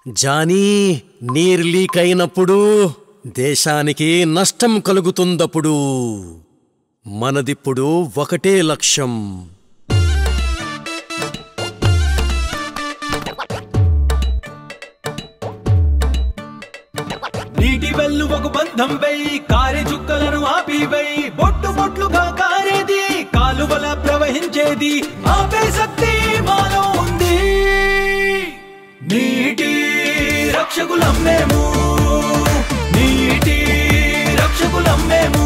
Johnny నీరు leak అయినప్పుడు దేశానికి నష్టం కలుగుతుందప్పుడు మనదిప్పుడు ఒకటే లక్ష్యం నీటి వెల్లు ఒక బంధం వెయ్యి కారే చుక్కలను ఆపి వెయ్యి బొట్టు బొట్లుగా కారేది కాలువల ప్రవహించేది ఆపే శక్తి మాలో ఉంది నీటి రక్షకులం మేము నీటి రక్షకులం మేము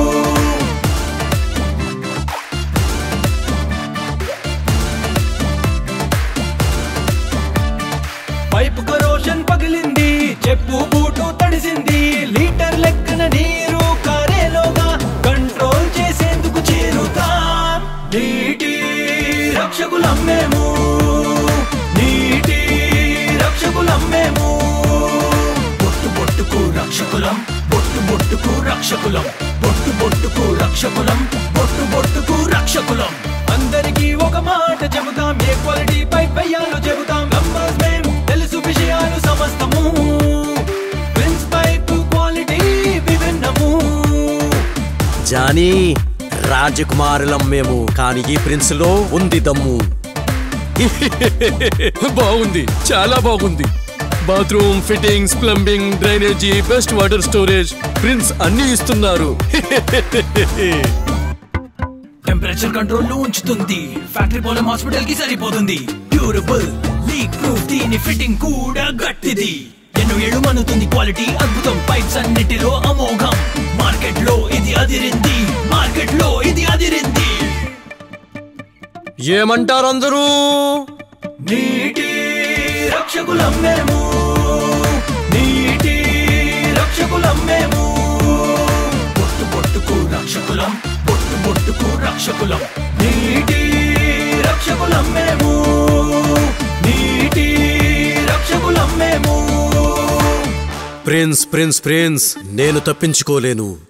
పైపు కరోషన్ పగిలింది చెప్పు బూటు తడిసింది లీటర్ లెక్కన నీరు కారేలోగా కంట్రోల్ చేసేందుకు చేరుతాం నీటి రక్షకులం మేము నీటి రక్షకులం మేము బొట్టు బొట్టుకు రక్షకులం బొట్టు బొట్టుకు రక్షకులం బొట్టు బొట్టుకు రక్షకులం బొట్టు బొట్టుకు రక్షకులం అందరికీ ఒక మాట చెబుతాం ఏ క్వాలిటీ పైప్ వెయ్యాలో చెబుతాం నంబర్స్ మేం తెలుసు విషయాలు సమస్తము ప్రిన్స్ పైప్ క్వాలిటీ విభిన్నము జానీ రాజకుమారులం మేము కానీ ఈ ప్రిన్స్ లో ఉంది దమ్ము బాగుంది చాలా బాగుంది bathroom fittings plumbing drainage best water storage prince అన్ని ఇస్తున్నారు టెంపరేచర్ కంట్రోల్ లో ఉంచుతుంది ఫ్యాక్టరీ పోలం హాస్పిటల్ కి సరిపోతుంది డ్యూరబుల్ లీక్ ప్రూఫ్ దీని ఫిట్టింగ్ కూడా గట్టిది ఎన్నో ఏళ్ళు మనుతుంది క్వాలిటీ అద్భుతం పైప్స్ అన్నిటిలో అమోఘం మార్కెట్ లో ఇది అదిరింది మార్కెట్ లో ఇది అదిరింది ఏమంటారు అందరూ నీటి రక్షకులం మేము నీటి రక్షకులం మేము బొట్టు బొట్టుకు రక్షకులం బొట్టు బొట్టుకు రక్షకులం నీటి రక్షకులం మేము నీటి రక్షకులం మేము ప్రిన్స్ ప్రిన్స్ ప్రిన్స్ నేను తప్పించుకోలేను